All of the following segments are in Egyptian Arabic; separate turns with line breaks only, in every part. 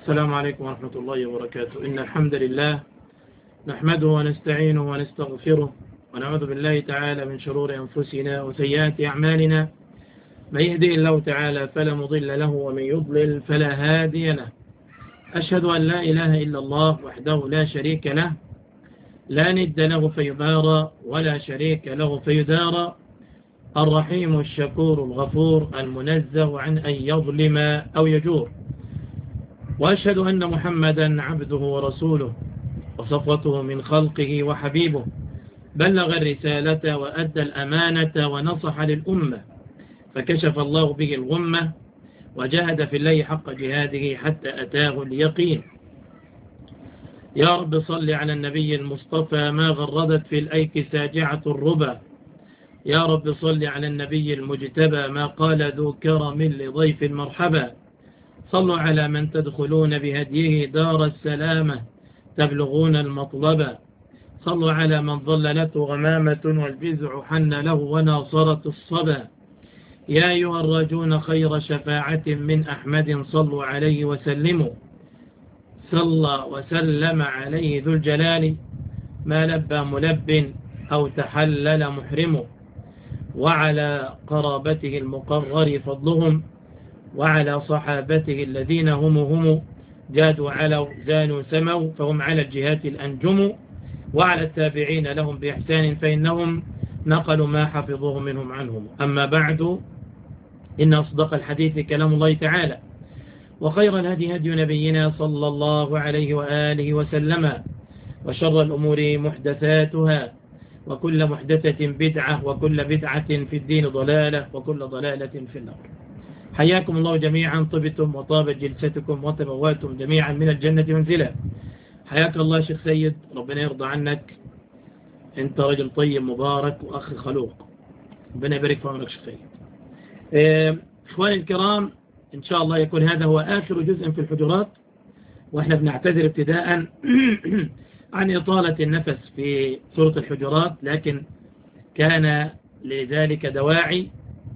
السلام عليكم ورحمة الله وبركاته إن الحمد لله نحمده ونستعينه ونستغفره ونعوذ بالله تعالى من شرور أنفسنا وسيئات أعمالنا من يهدي الله تعالى فلا مضل له ومن يضلل فلا هادي له أشهد أن لا إله إلا الله وحده لا شريك له لا ند له فيبارى ولا شريك له فيدارى الرحيم الشكور الغفور المنزه عن أن يظلم أو يجور وأشهد أن محمدا عبده ورسوله وصفوته من خلقه وحبيبه بلغ الرسالة وأدى الأمانة ونصح للأمة فكشف الله به الغمة وجاهد في الله حق جهاده حتى أتاه اليقين يا رب صل على النبي المصطفى ما غردت في الأيك ساجعة الربا يا رب صل على النبي المجتبى ما قال ذو كرم لضيف مرحبا صلوا على من تدخلون بهديه دار السلامة تبلغون المطلب صلوا على من ظللته غمامة والجزع حن له وناصرت الصبا يا أيها الرجون خير شفاعة من أحمد صلوا عليه وسلموا صلى وسلم عليه ذو الجلال ما لبى ملب أو تحلل محرم وعلى قرابته المقرر فضلهم وعلى صحابته الذين هم هم جادوا علوا زانوا سموا فهم على الجهات الأنجم وعلى التابعين لهم بإحسان فإنهم نقلوا ما حفظوه منهم عنهم أما بعد إن أصدق الحديث كلام الله تعالى وخير الهدي هدي نبينا صلى الله عليه وآله وسلم وشر الأمور محدثاتها وكل محدثة بدعة وكل بدعة في الدين ضلالة وكل ضلالة في النار حياكم الله جميعا طبتم وطابت جلستكم وتبواتم جميعا من الجنة منزلا حياك الله شيخ سيد ربنا يرضى عنك انت رجل طيب مبارك وأخ خلوق ربنا يبارك في عمرك شيخ سيد إخواني الكرام إن شاء الله يكون هذا هو آخر جزء في الحجرات وإحنا بنعتذر ابتداء عن إطالة النفس في سورة الحجرات لكن كان لذلك دواعي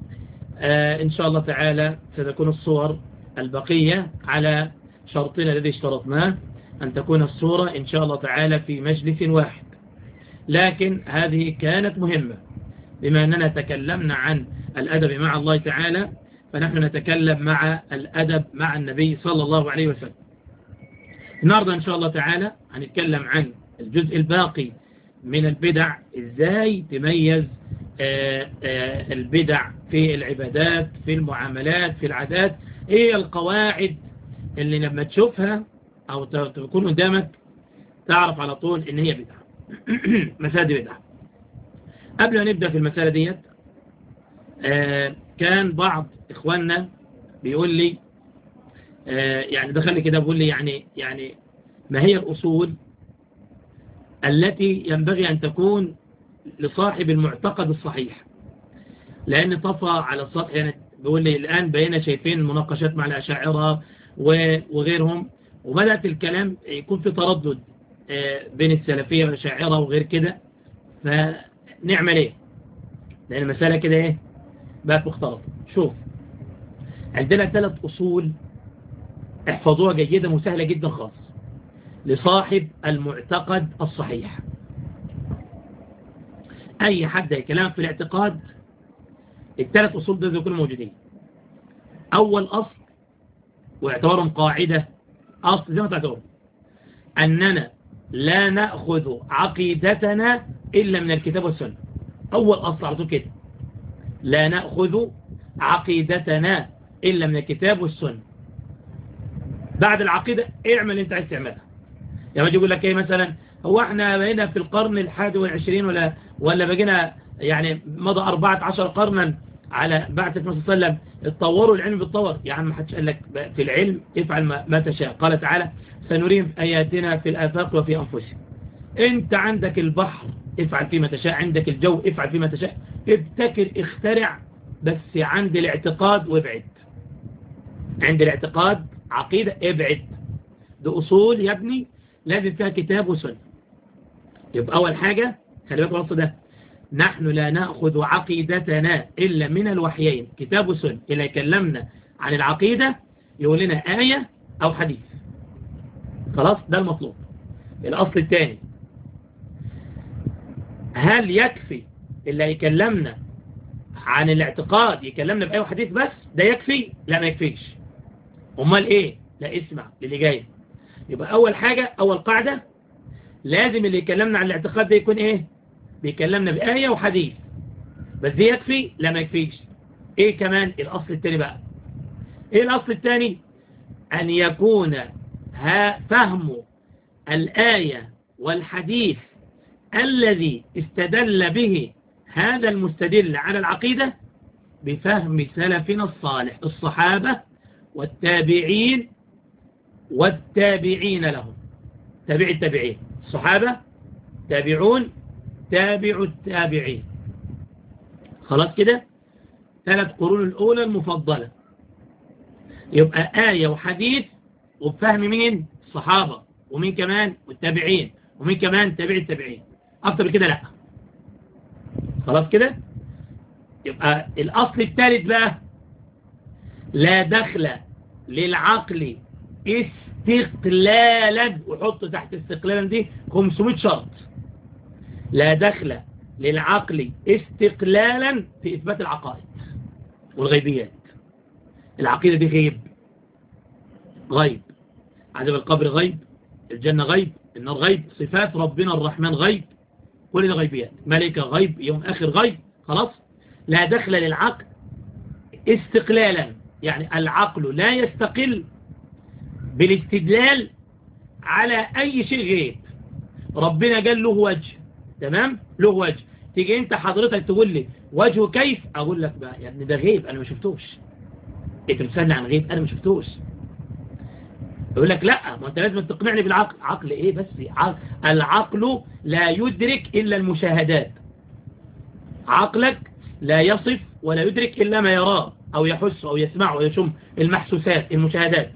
آه إن شاء الله تعالى ستكون الصور البقية على شرطنا الذي اشترطناه أن تكون الصورة إن شاء الله تعالى في مجلس واحد لكن هذه كانت مهمة بما أننا تكلمنا عن الأدب مع الله تعالى فنحن نتكلم مع الأدب مع النبي صلى الله عليه وسلم النهاردة إن شاء الله تعالى هنتكلم عن الجزء الباقي من البدع إزاي تميز آآ آآ البدع في العبادات في المعاملات في العادات ايه القواعد اللي لما تشوفها أو تكون قدامك تعرف على طول إن هي بدعة مسادة بدعة قبل أن نبدأ في المسألة ديت كان بعض إخواننا بيقول لي يعني دخل لي كده بيقول لي يعني يعني ما هي الأصول التي ينبغي أن تكون لصاحب المعتقد الصحيح لأن طفى على السطح يعني بيقول لي الآن بقينا شايفين مناقشات مع الأشاعرة وغيرهم وبدأت الكلام يكون في تردد بين السلفية والأشاعرة وغير كده فنعمل ايه لأن المسألة كده ايه بقت مختلطة شوف عندنا ثلاث أصول احفظوها جيدا وسهلة جدا خالص لصاحب المعتقد الصحيح أي حد يكلمك في الاعتقاد الثلاث أصول دول يكونوا موجودين أول أصل واعتبارهم قاعدة أصل زي ما تعتبرهم أننا لا نأخذ عقيدتنا إلا من الكتاب والسنة أول أصل على طول كده لا نأخذ عقيدتنا إلا من الكتاب والسنة بعد العقيدة اعمل اللي انت عايز تعملها يعني يقول لك ايه مثلا هو احنا بقينا في القرن الحادي والعشرين ولا ولا بقينا يعني مضى أربعة عشر قرنا على بعثة النبي صلى الله عليه وسلم اتطوروا العلم بيتطور يعني ما حدش قال لك في العلم افعل ما, ما تشاء قال تعالى سنريهم آياتنا في الآفاق وفي أنفسهم انت عندك البحر افعل فيما تشاء عندك الجو افعل فيما تشاء ابتكر اخترع بس عند الاعتقاد وابعد عند الاعتقاد عقيدة ابعد ده أصول يا ابني لازم فيها كتاب وسنة يبقى أول حاجة خلي بالك النص ده نحن لا نأخذ عقيدتنا إلا من الوحيين كتاب وسنة إلا يكلمنا عن العقيدة يقول لنا آية أو حديث خلاص ده المطلوب الأصل الثاني هل يكفي اللي يكلمنا عن الاعتقاد يكلمنا بأي حديث بس ده يكفي لا ما يكفيش امال ايه لا اسمع للي جاي يبقى اول حاجة اول قاعدة لازم اللي يكلمنا عن الاعتقاد ده يكون ايه بيكلمنا بآية وحديث بس دي يكفي لا ما يكفيش ايه كمان الاصل الثاني بقى ايه الاصل الثاني ان يكون ها فهم الآية والحديث الذي استدل به هذا المستدل على العقيدة بفهم سلفنا الصالح الصحابة والتابعين والتابعين لهم تابع التابعين الصحابة تابعون تابع التابعين خلاص كده ثلاث قرون الأولى المفضلة يبقى آية وحديث وبفهم مين الصحابة ومين كمان والتابعين ومين كمان تابع التابعين أكتر من كده لا خلاص كده يبقى الأصل الثالث بقى لا دخل للعقل استقلالا وحط تحت استقلالا دي 500 شرط لا دخل للعقل استقلالا في إثبات العقائد والغيبيات العقيدة دي غيب غيب عذاب القبر غيب الجنة غيب النار غيب صفات ربنا الرحمن غيب كل ده غيبيات ملكة غيب يوم آخر غيب خلاص لا دخل للعقل استقلالا يعني العقل لا يستقل بالاستدلال على أي شيء غيب ربنا قال له وجه تمام له وجه تيجي انت حضرتك تقول لي وجهه كيف اقول لك بقى يا ابني ده غيب انا ما شفتوش انت بتسألني عن غيب انا ما شفتوش يقول لك لا ما انت لازم تقنعني بالعقل عقل ايه بس عقل. العقل لا يدرك الا المشاهدات عقلك لا يصف ولا يدرك الا ما يراه او يحس او يسمع او يشم المحسوسات المشاهدات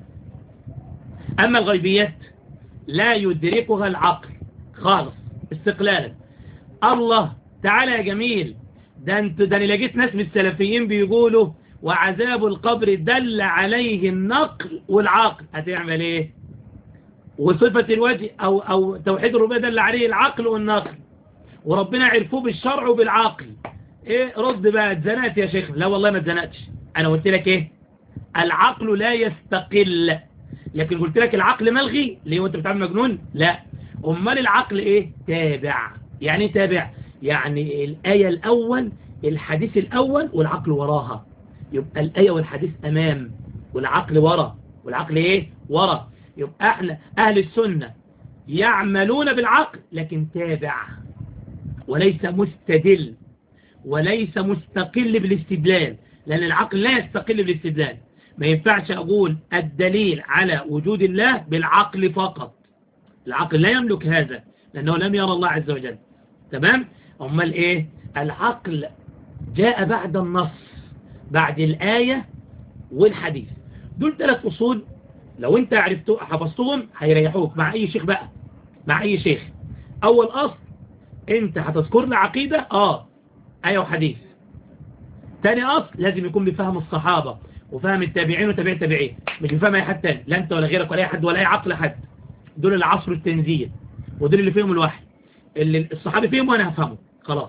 اما الغيبيات لا يدركها العقل خالص استقلالا الله تعالى يا جميل ده انت ده انا لقيت ناس من السلفيين بيقولوا وعذاب القبر دل عليه النقل والعقل هتعمل ايه وصفة الوجه او, أو توحيد الربوبيه دل عليه العقل والنقل وربنا عرفوه بالشرع وبالعقل ايه رد بقى اتزنقت يا شيخ لا والله ما اتزنقتش انا قلت لك ايه العقل لا يستقل لكن قلت لك العقل ملغي ليه وانت بتعمل مجنون لا امال العقل ايه تابع يعني ايه تابع يعني الآية الأول الحديث الأول والعقل وراها يبقى الآية والحديث أمام والعقل ورا والعقل إيه ورا يبقى احنا أهل السنة يعملون بالعقل لكن تابع وليس مستدل وليس مستقل بالاستدلال لأن العقل لا يستقل بالاستدلال ما ينفعش أقول الدليل على وجود الله بالعقل فقط العقل لا يملك هذا لأنه لم يرى الله عز وجل تمام أمال إيه العقل جاء بعد النص بعد الآية والحديث دول ثلاث أصول لو انت عرفتوا حفظتهم هيريحوك مع أي شيخ بقى مع أي شيخ أول أصل انت هتذكر لي عقيدة آه آية وحديث تاني أصل لازم يكون بفهم الصحابة وفهم التابعين وتابع التابعين مش بفهم أي حد تاني لا أنت ولا غيرك ولا أي حد ولا أي عقل حد دول اللي عصر التنزيل ودول اللي فيهم الوحي اللي الصحابي فيهم وأنا هفهمه خلاص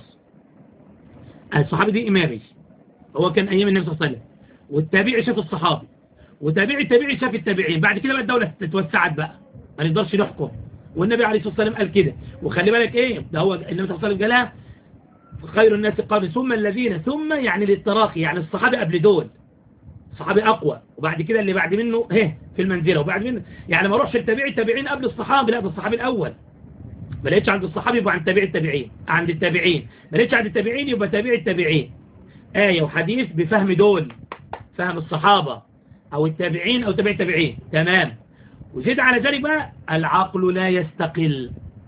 الصحابي دي إمامي هو كان أيام النبي صلى الله عليه وسلم والتابعي شاف الصحابي وتابعي التابعي شاف التابعين بعد كده بقى الدولة اتوسعت بقى ما نقدرش نحكم والنبي عليه الصلاة والسلام قال كده وخلي بالك ايه ده هو النبي صلى الله عليه وسلم قالها خير الناس قال ثم الذين ثم يعني للتراخي يعني الصحابة قبل دول الصحابي أقوى وبعد كده اللي بعد منه ايه في المنزلة وبعد منه يعني ما اروحش التابعي التابعين قبل الصحابي لا ده الصحابي الأول ما لقيتش عند الصحابي يبقى عند تابع التابعين عند التابعين ما لقيتش عند التابعين يبقى تابع التابعين آية وحديث بفهم دول فهم الصحابة أو التابعين أو تابع التابعين تمام وزيد على ذلك بقى العقل لا يستقل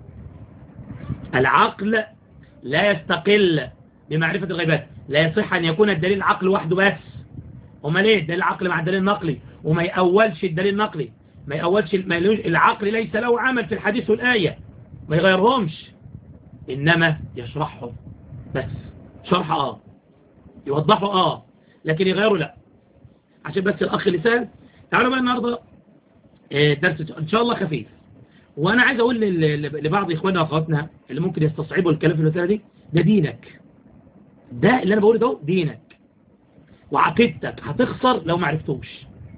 العقل لا يستقل بمعرفة الغيبات لا يصح أن يكون الدليل عقل وحده بس وما ليه الدليل العقل مع الدليل النقلي وما يأولش الدليل النقلي ما يأولش ما العقل ليس له عمل في الحديث والآية ما يغيرهمش إنما يشرحهم بس شرح آه يوضحوا آه لكن يغيروا لا عشان بس الأخ اللي سأل تعالوا بقى النهاردة درس إن شاء الله خفيف وانا عايز اقول لبعض اخواننا واخواتنا اللي ممكن يستصعبوا الكلام في المسألة دي ده دينك ده اللي انا بقوله ده دينك وعقيدتك هتخسر لو ما عرفتوش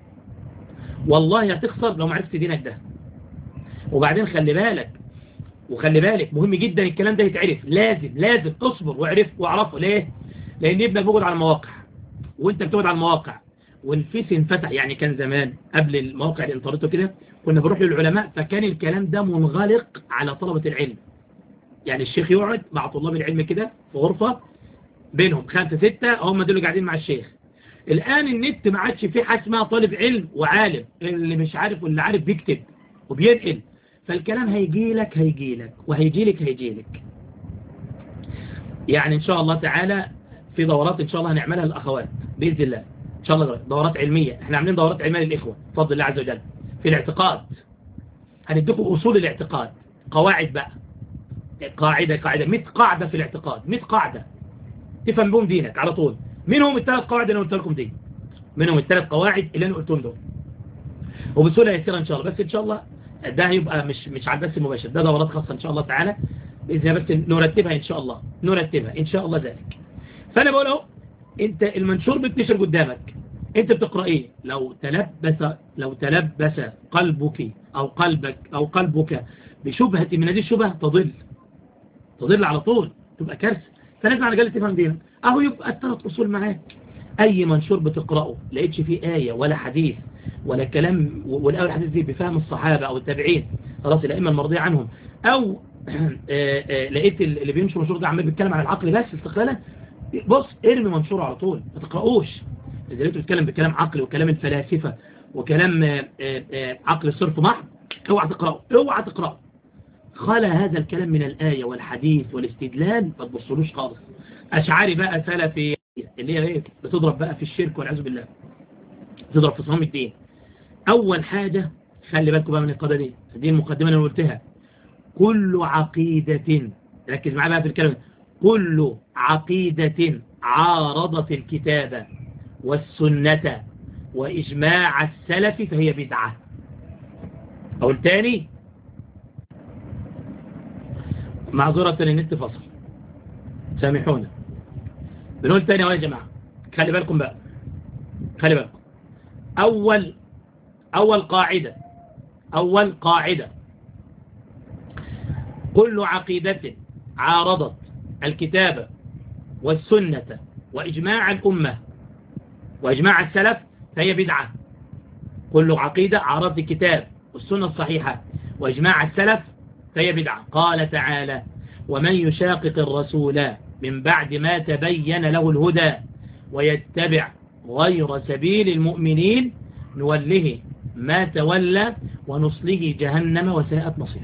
والله هتخسر لو ما عرفت دينك ده وبعدين خلي بالك وخلي بالك مهم جدا الكلام ده يتعرف لازم لازم اصبر واعرف واعرفه ليه لان ابنك بيقعد على المواقع وانت بتقعد على المواقع والفيس انفتح يعني كان زمان قبل المواقع الانترنت وكده كنا بنروح للعلماء فكان الكلام ده منغلق على طلبة العلم يعني الشيخ يقعد مع طلاب العلم كده في غرفة بينهم خمسة ستة هم دول قاعدين مع الشيخ الآن النت ما عادش فيه حاجه اسمها طالب علم وعالم اللي مش عارف واللي عارف بيكتب وبينقل فالكلام هيجي لك هيجي لك وهيجي لك هيجي لك يعني إن شاء الله تعالى في دورات إن شاء الله هنعملها للأخوات بإذن الله إن شاء الله دورات علمية احنا عاملين دورات علمية للإخوة بفضل الله عز وجل في الاعتقاد هنديكم أصول الاعتقاد قواعد بقى قاعدة قاعدة 100 قاعدة في الاعتقاد 100 قاعدة تفهم بهم دينك على طول منهم الثلاث قواعد اللي انا قلت لكم دي منهم الثلاث قواعد اللي انا قلتهم دول وبسهوله يسير ان شاء الله بس ان شاء الله ده هيبقى مش مش على البث المباشر ده دورات خاصه ان شاء الله تعالى باذن بس نرتبها ان شاء الله نرتبها ان شاء الله ذلك فانا بقول اهو انت المنشور بتنشر قدامك انت بتقرا ايه لو تلبس لو تلبس قلبك او قلبك او قلبك بشبهه من هذه الشبهه تضل تضل على طول تبقى كارثه فلازم على الاقل تفهم دينك اهو يبقى الثلاث اصول معاك اي منشور بتقراه لقيتش فيه آية ولا حديث ولا كلام والآية والحديث دي بفهم الصحابة او التابعين خلاص الائمه المرضية عنهم او لقيت اللي بينشر منشور ده عمال بيتكلم عن العقل بس استقلالا بص ارمي منشوره على طول ما تقرأوش اذا لقيته بيتكلم بكلام عقلي وكلام الفلاسفة وكلام عقل الصرف محض اوعى تقرأه اوعى تقرأه خلا هذا الكلام من الآية والحديث والاستدلال ما تبصلوش خالص أشعاري بقى سلفي اللي هي ايه بتضرب بقى في الشرك والعياذ بالله بتضرب في صمام الدين أول حاجة خلي بالكم بقى من القضية دي دي المقدمة اللي قلتها كل عقيدة ركز معايا بقى في الكلام كل عقيدة عارضت الكتاب والسنة وإجماع السلف فهي بدعة أو الثاني معذرة النت فصل سامحونا بنقول تاني يا جماعة خلي بالكم بقى خلي بالكم أول أول قاعدة أول قاعدة كل عقيدة عارضت الكتاب والسنة وإجماع الأمة وإجماع السلف فهي بدعة كل عقيدة عارضت الكتاب والسنة الصحيحة وإجماع السلف فهي بدعة قال تعالى ومن يشاقق الرسول من بعد ما تبين له الهدى ويتبع غير سبيل المؤمنين نوله ما تولى ونصله جهنم وساءت مصير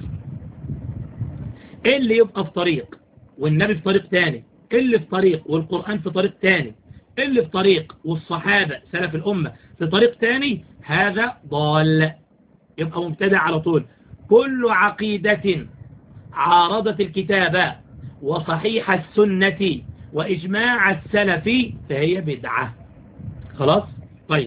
اللي يبقى في طريق والنبي في طريق تاني اللي في طريق والقرآن في طريق تاني اللي في طريق والصحابة سلف الأمة في طريق تاني هذا ضال يبقى مبتدع على طول كل عقيدة عارضت الكتاب وصحيح السنة وإجماع السلف فهي بدعة خلاص طيب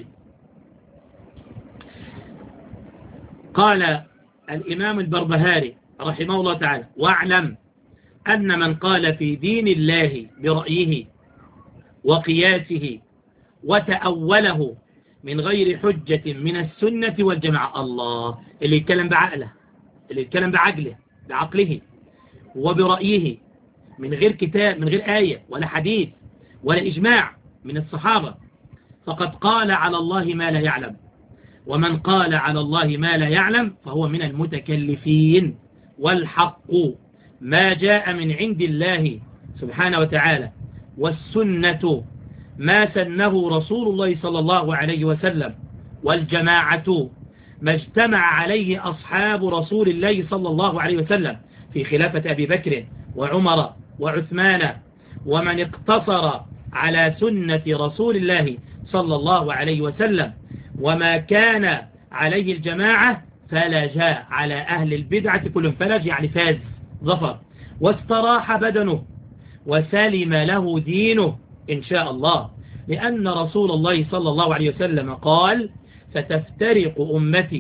قال الإمام البربهاري رحمه الله تعالى واعلم أن من قال في دين الله برأيه وقياسه وتأوله من غير حجة من السنة والجماعة الله اللي يتكلم بعقله اللي يتكلم بعقله بعقله وبرأيه من غير كتاب من غير آية ولا حديث ولا إجماع من الصحابة فقد قال على الله ما لا يعلم ومن قال على الله ما لا يعلم فهو من المتكلفين والحق ما جاء من عند الله سبحانه وتعالى والسنة ما سنه رسول الله صلى الله عليه وسلم والجماعة ما اجتمع عليه أصحاب رسول الله صلى الله عليه وسلم في خلافة أبي بكر وعمر وعثمان ومن اقتصر على سنة رسول الله صلى الله عليه وسلم وما كان عليه الجماعة فلج على أهل البدعة كلهم فلج يعني فاز ظفر واستراح بدنه وسلم له دينه إن شاء الله لأن رسول الله صلى الله عليه وسلم قال ستفترق أمتي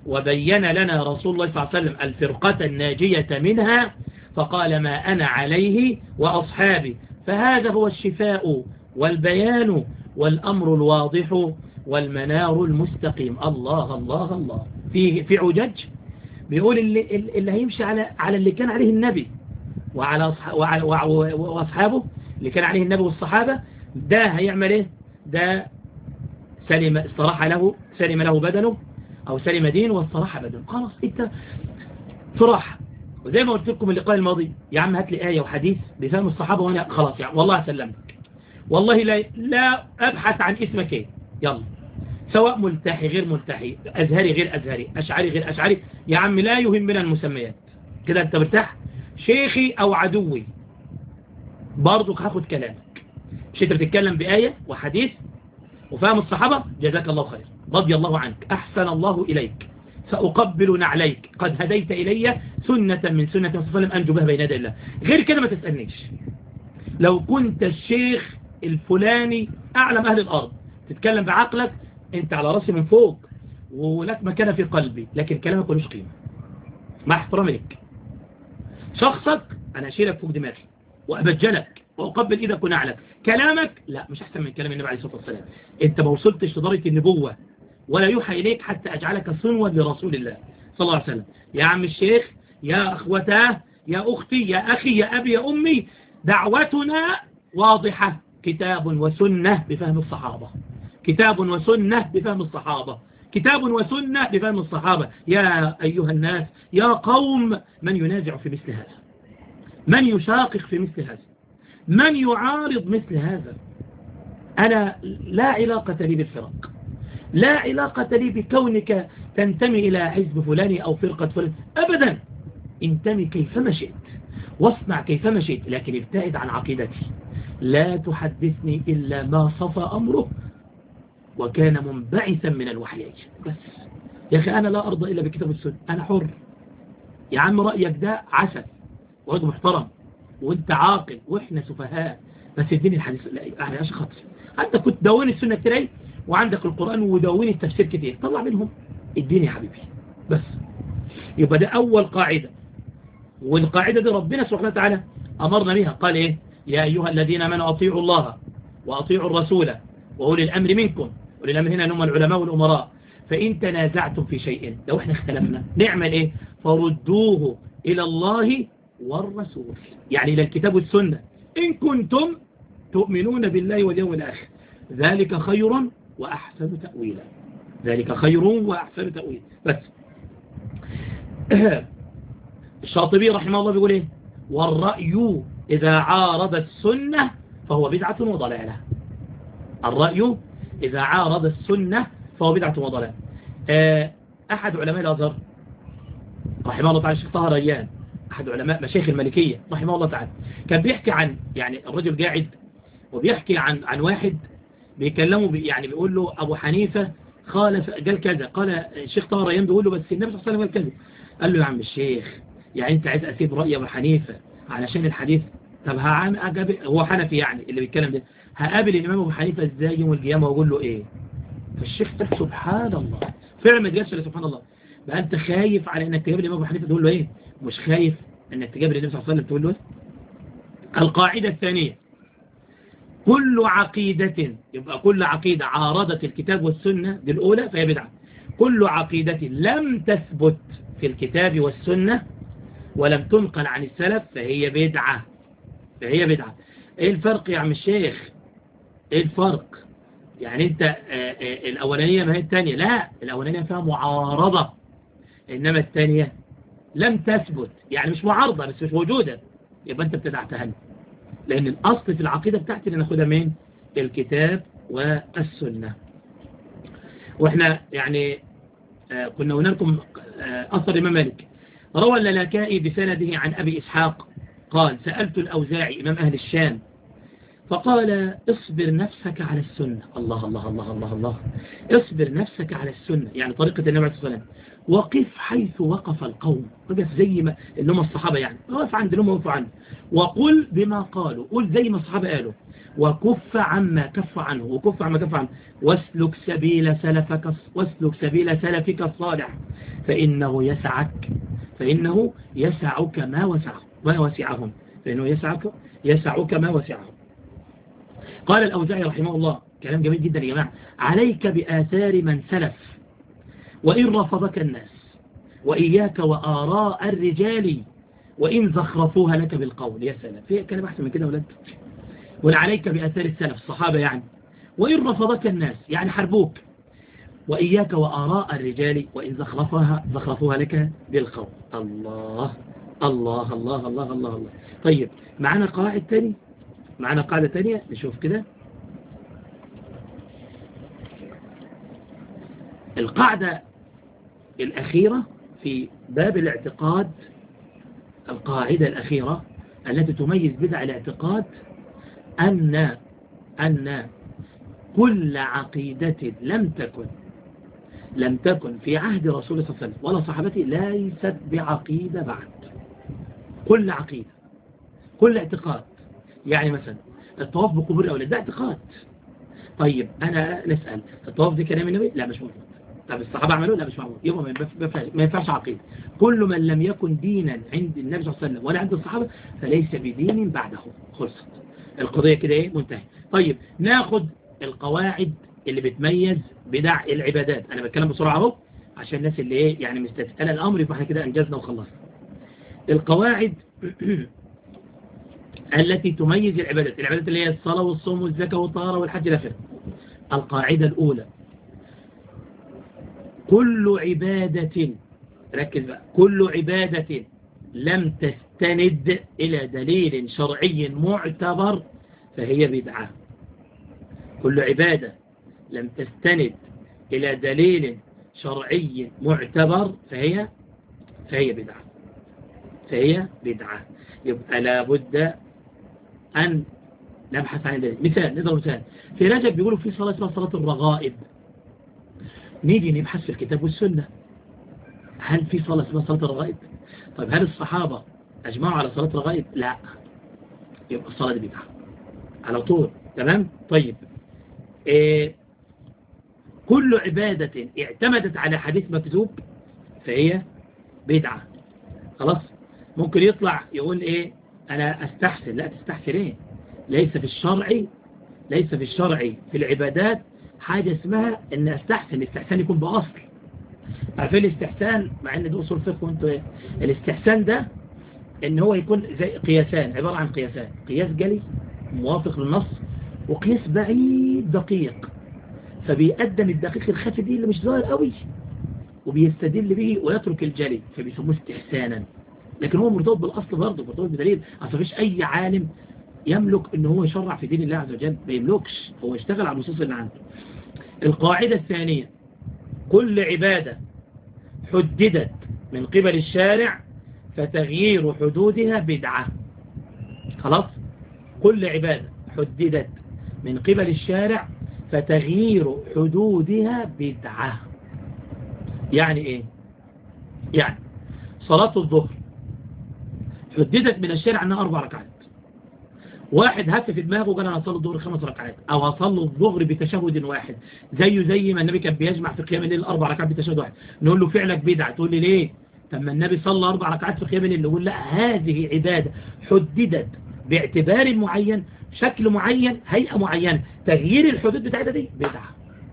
وبين لنا رسول الله صلى الله عليه وسلم الفرقة الناجية منها فقال ما أنا عليه وأصحابي فهذا هو الشفاء والبيان والأمر الواضح والمنار المستقيم الله الله الله في في عجج بيقول اللي, اللي هيمشي على على اللي كان عليه النبي وعلى وعلى واصحابه اللي كان عليه النبي والصحابة ده هيعمل ايه ده سلم استراح له سلم له بدنه او سلم دينه واستراح بدنه خلاص انت فرح وزي ما قلت لكم اللقاء الماضي يا عم هات لي آية وحديث بفهم الصحابة وانا خلاص يعني والله اسلمك والله لا لا ابحث عن اسمك ايه يلا سواء ملتحي غير ملتحي أزهري غير أزهري أشعري غير أشعري يا عم لا يهمنا المسميات كده أنت مرتاح شيخي أو عدوي برضك هاخد كلامك مش أنت بتتكلم بآية وحديث وفهم الصحابة جزاك الله خير رضي الله عنك أحسن الله إليك سأقبل نعليك قد هديت إلي سنة من سنة صلى الله عليه وسلم أنجو بها بين يدي الله غير كده ما تسألنيش لو كنت الشيخ الفلاني أعلم أهل الأرض تتكلم بعقلك انت على راسي من فوق ولك مكانة في قلبي لكن كلامك ملوش قيمة مع احترامي لك شخصك انا اشيلك فوق دماغي وابجلك واقبل ايدك ونعلك كلامك لا مش احسن من كلام النبي عليه الصلاة والسلام انت ما وصلتش لدرجة النبوة ولا يوحى اليك حتى اجعلك صنوا لرسول الله صلى الله عليه وسلم يا عم الشيخ يا اخوتاه يا اختي يا اخي يا ابي يا امي دعوتنا واضحة كتاب وسنة بفهم الصحابة كتاب وسنة بفهم الصحابة كتاب وسنة بفهم الصحابة يا أيها الناس يا قوم من ينازع في مثل هذا من يشاقق في مثل هذا من يعارض مثل هذا أنا لا علاقة لي بالفرق لا علاقة لي بكونك تنتمي إلى حزب فلاني أو فرقة فلان أبدا انتمي كيفما شئت واصنع كيفما شئت لكن ابتعد عن عقيدتي لا تحدثني إلا ما صفى أمره وكان منبعثا من الوحيين بس يا أخي أنا لا أرضى إلا بكتاب السنة أنا حر يا عم رأيك ده عسل وراجل محترم وانت عاقل واحنا سفهاء بس اديني الحديث لا يا اخي خطر انت كنت دوني السنة كتير وعندك القرآن ودوني التفسير كتير طلع منهم اديني يا حبيبي بس يبقى ده أول قاعدة والقاعدة دي ربنا سبحانه وتعالى أمرنا بها قال إيه يا أيها الذين آمنوا أطيعوا الله وأطيعوا الرسول وأولي الأمر منكم أولي الأمر هنا هم العلماء والأمراء فإن تنازعتم في شيء لو احنا اختلفنا نعمل إيه فردوه إلى الله والرسول يعني إلى الكتاب والسنة إن كنتم تؤمنون بالله واليوم الآخر ذلك خير وأحسن تأويلا ذلك خير وأحسن تأويلا بس الشاطبي رحمه الله بيقول إيه والرأي إذا عارض السنة فهو بدعة وضلالة الرأي إذا عارض السنة فهو بدعة وضلالة أحد علماء الأزهر رحمه الله تعالى الشيخ طه ريان أحد علماء مشايخ الملكية رحمه الله تعالى كان بيحكي عن يعني الرجل قاعد وبيحكي عن عن واحد بيكلمه بي يعني بيقول له أبو حنيفة خالف قال كذا قال الشيخ طه ريان بيقول له بس النبي صلى الله عليه وسلم قال كذا قال له يا عم الشيخ يعني انت عايز اسيب رأي ابو حنيفة علشان الحديث طب هعام أقابل هو حنفي يعني اللي بيتكلم ده هقابل الإمام أبو حنيفة ازاي يوم القيامة واقول له ايه فالشيخ قال سبحان الله فعلا ما تجيبش سبحان الله بقى انت خايف على انك تقابل الإمام أبو حنيفة تقول له ايه مش خايف انك تقابل النبي صلى الله عليه وسلم تقول له ايه القاعدة الثانية كل عقيدة يبقى كل عقيدة عارضت الكتاب والسنة دي الأولى فهي بدعة كل عقيدة لم تثبت في الكتاب والسنة ولم تنقل عن السلف فهي بدعة فهي بدعة ايه الفرق يا عم الشيخ ايه الفرق يعني انت آآ آآ الاولانية ما هي الثانية لا الاولانية فيها معارضة انما الثانية لم تثبت يعني مش معارضة بس مش موجودة يبقى انت ابتدعتها لان الاصل في العقيدة بتاعتي اللي ناخدها من الكتاب والسنة واحنا يعني كنا قلنا لكم اثر امام مالك روى اللالكائي بسنده عن أبي إسحاق قال سألت الأوزاعي إمام أهل الشام فقال اصبر نفسك على السنة الله الله الله الله الله اصبر نفسك على السنة يعني طريقة النبي عليه الصلاة والسلام وقف حيث وقف القوم وقف زي ما اللي هم الصحابة يعني وقف عند اللي هم وقفوا عنه وقل بما قالوا قل زي ما الصحابة قالوا وكف عما كف عنه وكف عما كف عنه واسلك سبيل سلفك واسلك سبيل سلفك الصالح فإنه يسعك فإنه يسعك ما وسعه ما وسعهم فإنه يسعك يسعك ما وسعهم قال الأوزاعي رحمه الله كلام جميل جدا يا جماعة عليك بآثار من سلف وإن رفضك الناس وإياك وآراء الرجال وإن زخرفوها لك بالقول يا سلام في كلام أحسن من كده ولد عليك بآثار السلف الصحابة يعني وإن رفضك الناس يعني حربوك وإياك وآراء الرجال وإن زخرفوها, زخرفوها لك بالقول الله الله الله الله الله الله طيب معنا قواعد تاني معنا قاعدة تانية نشوف كده القاعدة الأخيرة في باب الاعتقاد القاعدة الأخيرة التي تميز بدع الاعتقاد أن أن كل عقيدة لم تكن لم تكن في عهد رسول الله صلى الله عليه وسلم ولا صحابته ليست بعقيدة بعد كل عقيدة كل اعتقاد يعني مثلا الطواف بقبور الأولاد ده اعتقاد طيب أنا نسأل الطواف دي كلام النبي لا مش موجود طب الصحابة عملوه لا مش معقول يبقى ما ينفعش عقيدة كل من لم يكن دينا عند النبي صلى الله عليه وسلم ولا عند الصحابة فليس بدين بعده خلصت القضية كده ايه منتهي طيب ناخد القواعد اللي بتميز بدع العبادات انا بتكلم بسرعة اهو عشان الناس اللي ايه يعني مستثقله الامر يبقى احنا كده انجزنا وخلصنا القواعد التي تميز العبادات العبادات اللي هي الصلاة والصوم والزكاة والطهارة والحج الأخير القاعدة الأولى كل عبادة ركز بقى كل عبادة لم تستند إلى دليل شرعي معتبر فهي بدعة كل عبادة لم تستند إلى دليل شرعي معتبر فهي فهي بدعة فهي بدعة يبقى لابد أن نبحث عن ذلك مثال نضرب مثال في رجب بيقولوا في صلاة اسمها صلاة الرغائب نيجي نبحث في الكتاب والسنة هل في صلاة اسمها صلاة الرغائب طيب هل الصحابة أجمعوا على صلاة الرغائب لا يبقى الصلاة دي بدعة على طول تمام طيب إيه كل عبادة اعتمدت على حديث مكذوب فهي بدعة خلاص ممكن يطلع يقول ايه انا استحسن لا تستحسن ايه ليس في الشرع ليس في الشرع في العبادات حاجة اسمها ان استحسن الاستحسان يكون باصل عارفين الاستحسان مع ان ده اصول فقه وانتوا ايه الاستحسان ده ان هو يكون زي قياسان عبارة عن قياسان قياس جلي موافق للنص وقياس بعيد دقيق فبيقدم الدقيق الخفي دي اللي مش ظاهر قوي وبيستدل به ويترك الجلي فبيسموه استحسانا لكن هو مرتبط بالأصل برضه مرتبط بدليل أصل فيش أي عالم يملك ان هو يشرع في دين الله عز وجل ما يملكش هو يشتغل على النصوص اللي عنده القاعدة الثانية كل عبادة حددت من قبل الشارع فتغيير حدودها بدعة خلاص كل عبادة حددت من قبل الشارع فتغيير حدودها بدعة يعني ايه يعني صلاة الظهر حددت من الشارع انها اربع ركعات واحد هف في دماغه قال انا هصلي الظهر خمس ركعات او هصلي الظهر بتشهد واحد زيه زي ما النبي كان بيجمع في قيام الليل اربع ركعات بتشهد واحد نقول له فعلك بدعه تقول لي ليه طب ما النبي صلى اربع ركعات في قيام الليل نقول لا هذه عباده حددت باعتبار معين شكل معين هيئه معينه تغيير الحدود بتاعتها دي بدعه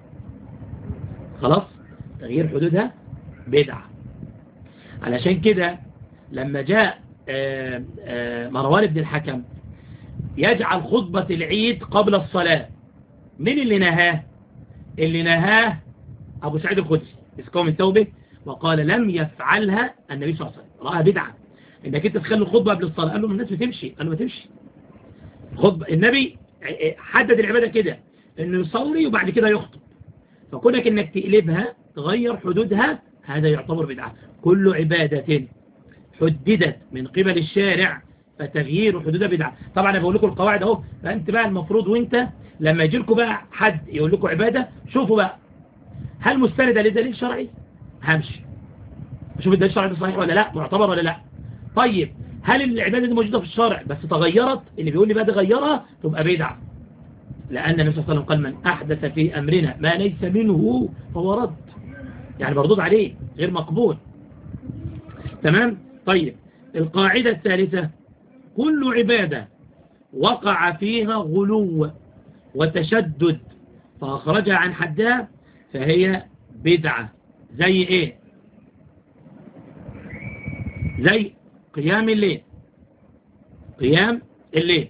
خلاص تغيير حدودها بدعه علشان كده لما جاء مروان بن الحكم يجعل خطبة العيد قبل الصلاة مين اللي نهاه اللي نهاه أبو سعيد الخدري اسكوم التوبة وقال لم يفعلها النبي صلى الله عليه وسلم رأى بدعة انك انت تخلي الخطبة قبل الصلاة قال له الناس بتمشي قال له ما تمشي خطبة النبي حدد العبادة كده انه يصلي وبعد كده يخطب فكونك انك تقلبها تغير حدودها هذا يعتبر بدعة كل عبادة حددت من قبل الشارع فتغيير حدودها بدعة طبعا انا بقول لكم القواعد اهو فانت بقى المفروض وانت لما يجي لكم بقى حد يقول لكم عبادة شوفوا بقى هل مستندة لدليل شرعي همشي شوف الدليل الشرعي ده صحيح ولا لا معتبر ولا لا طيب هل العبادة دي موجودة في الشرع بس تغيرت اللي بيقول لي بقى دي غيرها تبقى بدعة لأن النبي صلى الله عليه وسلم قال من أحدث في أمرنا ما ليس منه فهو رد يعني مردود عليه غير مقبول تمام طيب القاعدة الثالثة كل عبادة وقع فيها غلو وتشدد فأخرجها عن حدها فهي بدعة زي ايه زي قيام الليل قيام الليل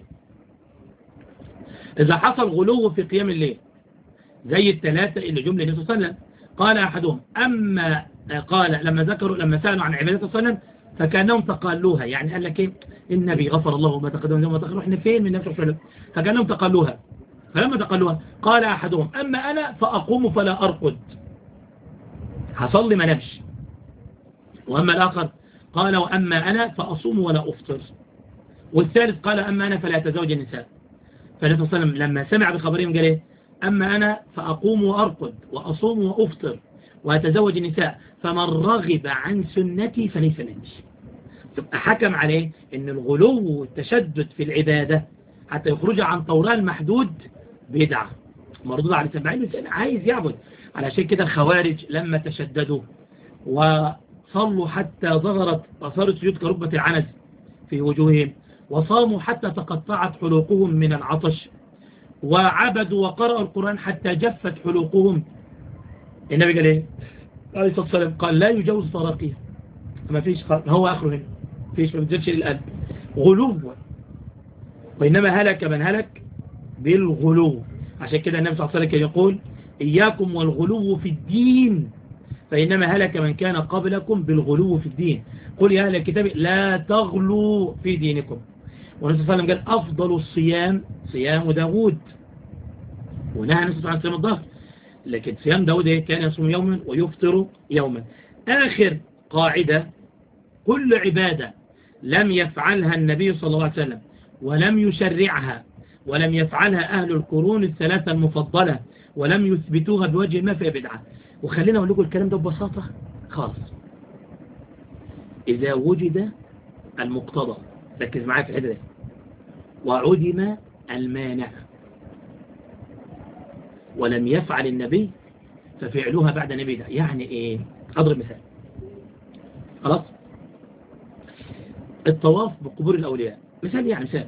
إذا حصل غلو في قيام الليل زي الثلاثة اللي جملة النبي صلى الله عليه وسلم قال أحدهم أما قال لما ذكروا لما سألوا عن عبادة صلى الله عليه وسلم فكانهم تقالوها يعني قال لك ايه النبي غفر الله ما تقدم وما تأخر احنا فين من النبي صلى الله عليه وسلم فكانهم تقالوها فلما تقالوها قال أحدهم أما أنا فأقوم فلا أرقد هصلي ما نمشي وأما الآخر قال وأما أنا فأصوم ولا أفطر والثالث قال أما أنا فلا أتزوج النساء فالنبي صلى الله عليه وسلم لما سمع بخبرهم قال إيه أما أنا فأقوم وأرقد وأصوم وأفطر وأتزوج النساء فمن رغب عن سنتي فليس مني تبقى حكم عليه أن الغلو والتشدد في العبادة حتى يخرج عن طوران محدود بدعة مردود على سبعين الإنسان عايز يعبد علشان كده الخوارج لما تشددوا وصلوا حتى ظهرت أثار السجود كركبة العنز في وجوههم وصاموا حتى تقطعت حلوقهم من العطش وعبدوا وقرأوا القرآن حتى جفت حلوقهم النبي قال ايه عليه الصلاة والسلام قال لا يجوز طراقيه ما فيش خ... هو آخره هنا فيش ما بتزيدش للقلب غلو وإنما هلك من هلك بالغلو عشان كده النبي صلى الله عليه وسلم يقول إياكم والغلو في الدين فإنما هلك من كان قبلكم بالغلو في الدين قل يا أهل الكتاب لا تغلوا في دينكم والنبي صلى الله عليه وسلم قال أفضل الصيام صيام داود ونهى النبي صلى الله عليه وسلم الظهر لكن صيام داود كان يصوم يوما ويفطر يوما آخر قاعدة كل عبادة لم يفعلها النبي صلى الله عليه وسلم ولم يشرعها ولم يفعلها أهل القرون الثلاثة المفضلة ولم يثبتوها بوجه ما فيها بدعة وخلينا أقول لكم الكلام ده ببساطة خالص إذا وجد المقتضى ركز معايا في الحته دي وعدم المانع ولم يفعل النبي ففعلها بعد النبي ده يعني ايه اضرب مثال خلاص الطواف بقبور الاولياء مثال يعني مثال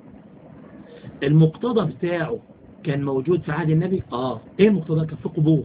المقتضى بتاعه كان موجود في عهد النبي اه ايه المقتضى كان في قبور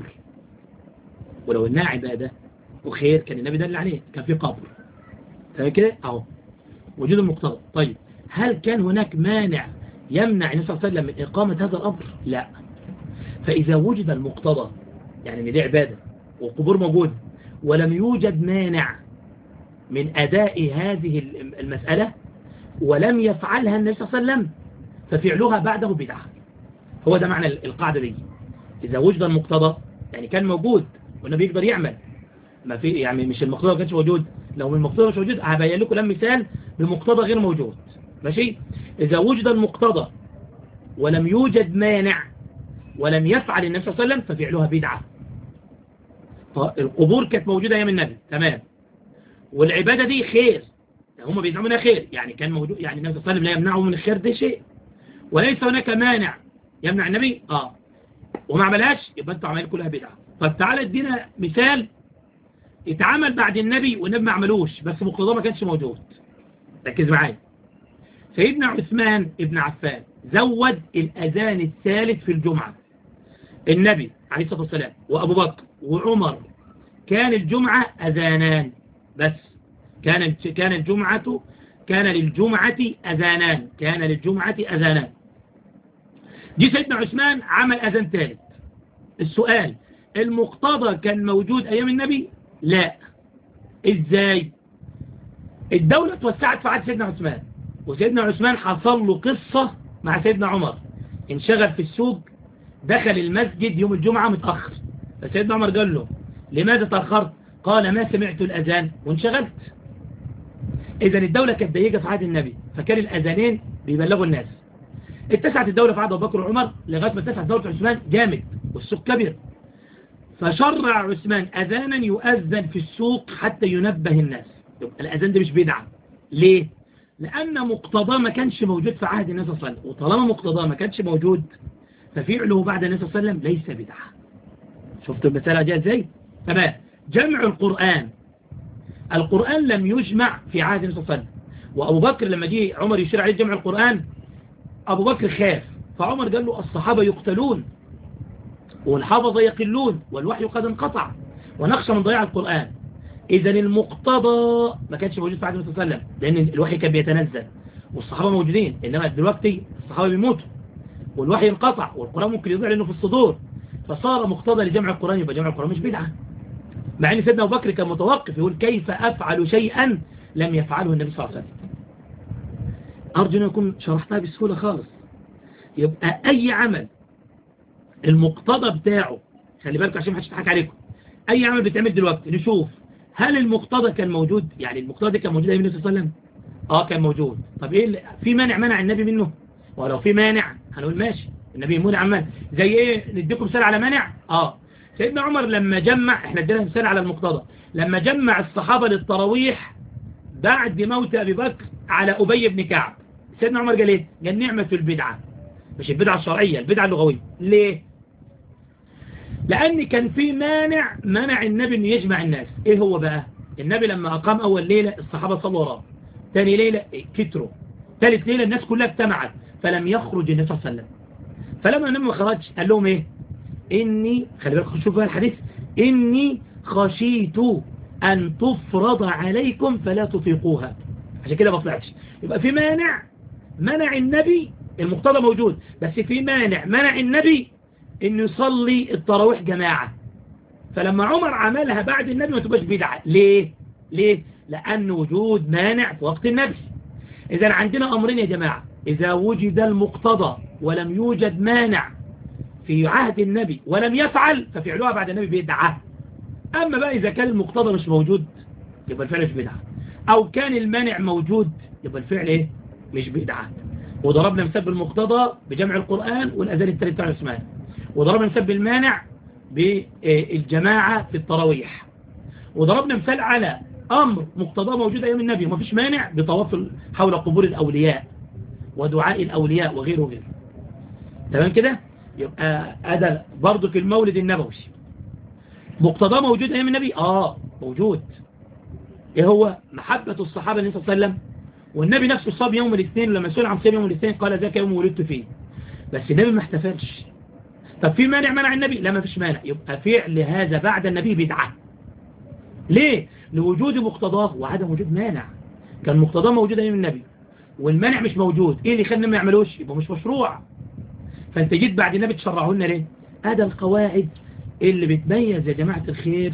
ولو انها عبادة وخير كان النبي دل عليه كان في قبر تمام كده اهو وجود المقتضى طيب هل كان هناك مانع يمنع النبي صلى الله عليه وسلم من إقامة هذا الأمر لا فإذا وجد المقتضى يعني ان دي عبادة والقبور موجود ولم يوجد مانع من أداء هذه المسألة ولم يفعلها النبي صلى الله عليه وسلم ففعلها بعده بدعة هو ده معنى القاعدة دي إذا وجد المقتضى يعني كان موجود والنبي يقدر يعمل ما في يعني مش المقتضى ما كانش موجود لو المقتضى مش موجود هبين لكم لم مثال بمقتضى غير موجود ماشي إذا وجد المقتضى ولم يوجد مانع ولم يفعل النبي صلى الله عليه وسلم ففعلها بدعة فالقبور كانت موجودة أيام النبي تمام والعبادة دي خير هم بيزعموا انها خير يعني كان موجود يعني النبي صلى الله عليه وسلم لا يمنعه من الخير ده شيء وليس هناك مانع يمنع النبي اه وما عملهاش يبقى انت عمل كلها بدعة طب تعالى ادينا مثال اتعمل بعد النبي والنبي ما عملوش بس مقتضاه ما كانش موجود ركز معايا سيدنا عثمان ابن عفان زود الأذان الثالث في الجمعة النبي عليه الصلاة والسلام وأبو بكر وعمر كان الجمعة أذانان بس كان كان الجمعة كان للجمعة أذانان كان للجمعة أذانان جي سيدنا عثمان عمل أذان ثالث السؤال المقتضى كان موجود أيام النبي لا إزاي الدولة توسعت في عهد سيدنا عثمان وسيدنا عثمان حصل له قصة مع سيدنا عمر انشغل في السوق دخل المسجد يوم الجمعة متأخر فسيدنا عمر قال له لماذا تأخرت قال ما سمعت الأذان وانشغلت إذا الدولة كانت ضيقة في عهد النبي فكان الأذانين بيبلغوا الناس اتسعت الدولة في عهد أبو بكر وعمر لغاية ما اتسعت دولة عثمان جامد والسوق كبير فشرع عثمان أذانا يؤذن في السوق حتى ينبه الناس الأذان ده مش بدعة ليه؟ لأن مقتضاه ما كانش موجود في عهد النبي صلى الله عليه وسلم وطالما مقتضاه ما كانش موجود ففعله بعد النبي صلى الله عليه وسلم ليس بدعة شفت المسألة جاء ازاي تمام جمع القرآن القرآن لم يجمع في عهد النبي صلى الله عليه وسلم وأبو بكر لما جه عمر يشير عليه جمع القرآن أبو بكر خاف فعمر قال له الصحابة يقتلون والحفظة يقلون والوحي قد انقطع ونخشى من ضياع القرآن إذا المقتضى ما كانش موجود في عهد النبي صلى الله عليه وسلم لأن الوحي كان بيتنزل والصحابة موجودين إنما دلوقتي الصحابة بيموتوا والوحي انقطع والقرآن ممكن يضيع لأنه في الصدور فصار مقتضى لجمع القرآن يبقى جمع القرآن مش بدعة مع ان سيدنا أبو بكر كان متوقف يقول كيف أفعل شيئا لم يفعله النبي صلى الله عليه وسلم أرجو أن يكون شرحتها بسهولة خالص يبقى أي عمل المقتضى بتاعه خلي بالك عشان ما حدش يضحك عليكم أي عمل بيتعمل دلوقتي نشوف هل المقتضى كان موجود يعني المقتضى كان موجود أيام النبي صلى الله عليه وسلم اه كان موجود طب ايه اللي في مانع منع النبي منه ولو في مانع هنقول ماشي النبي منع عمال زي ايه نديكم مثال على مانع اه سيدنا عمر لما جمع احنا ادينا مثال على المقتضى لما جمع الصحابة للتراويح بعد موت ابي بكر على ابي بن كعب سيدنا عمر قال ايه قال نعمة البدعة مش البدعة الشرعية البدعة اللغوية ليه لان كان في مانع منع النبي انه يجمع الناس ايه هو بقى النبي لما اقام اول ليلة الصحابة صلوا وراه ثاني ليلة كتروا ثالث ليلة الناس كلها اجتمعت فلم يخرج النبي صلى الله عليه وسلم فلما النبي ما خرج قال لهم ايه اني خلي بالكم شوفوا الحديث اني خشيت ان تفرض عليكم فلا تطيقوها عشان كده ما طلعتش يبقى في مانع منع النبي المقتضى موجود بس في مانع منع النبي انه يصلي التراويح جماعة فلما عمر عملها بعد النبي ما تبقاش بدعة ليه ليه لأن وجود مانع في وقت النبي إذا عندنا أمرين يا جماعة إذا وجد المقتضى ولم يوجد مانع في عهد النبي ولم يفعل ففعلها بعد النبي بدعة أما بقى إذا كان المقتضى مش موجود يبقى الفعل مش بدعة أو كان المانع موجود يبقى الفعل إيه مش بدعة وضربنا مثال بالمقتضى بجمع القرآن والأذان التالي بتاع العثمان وضربنا مثال بالمانع بالجماعة في التراويح وضربنا مثال على أمر مقتضاه موجود أيام النبي وما فيش مانع بطواف حول قبور الأولياء ودعاء الأولياء وغيره وغيره تمام كده يبقى هذا برضه في المولد النبوي مقتضاه موجود أيام النبي آه موجود إيه هو محبة الصحابة النبي صلى الله عليه وسلم والنبي نفسه صاب يوم الاثنين لما سئل عن صيام يوم الاثنين قال ذاك يوم ولدت فيه بس النبي ما احتفلش طب في مانع منع النبي لا ما فيش مانع يبقى فعل هذا بعد النبي بدعة ليه لوجود مقتضاه وعدم وجود مانع كان مقتضاه موجود ايام النبي والمانع مش موجود ايه اللي خلنا ما يعملوش يبقى مش مشروع فانت جيت بعد النبي تشرعه لنا ليه هذا القواعد اللي بتميز يا جماعة الخير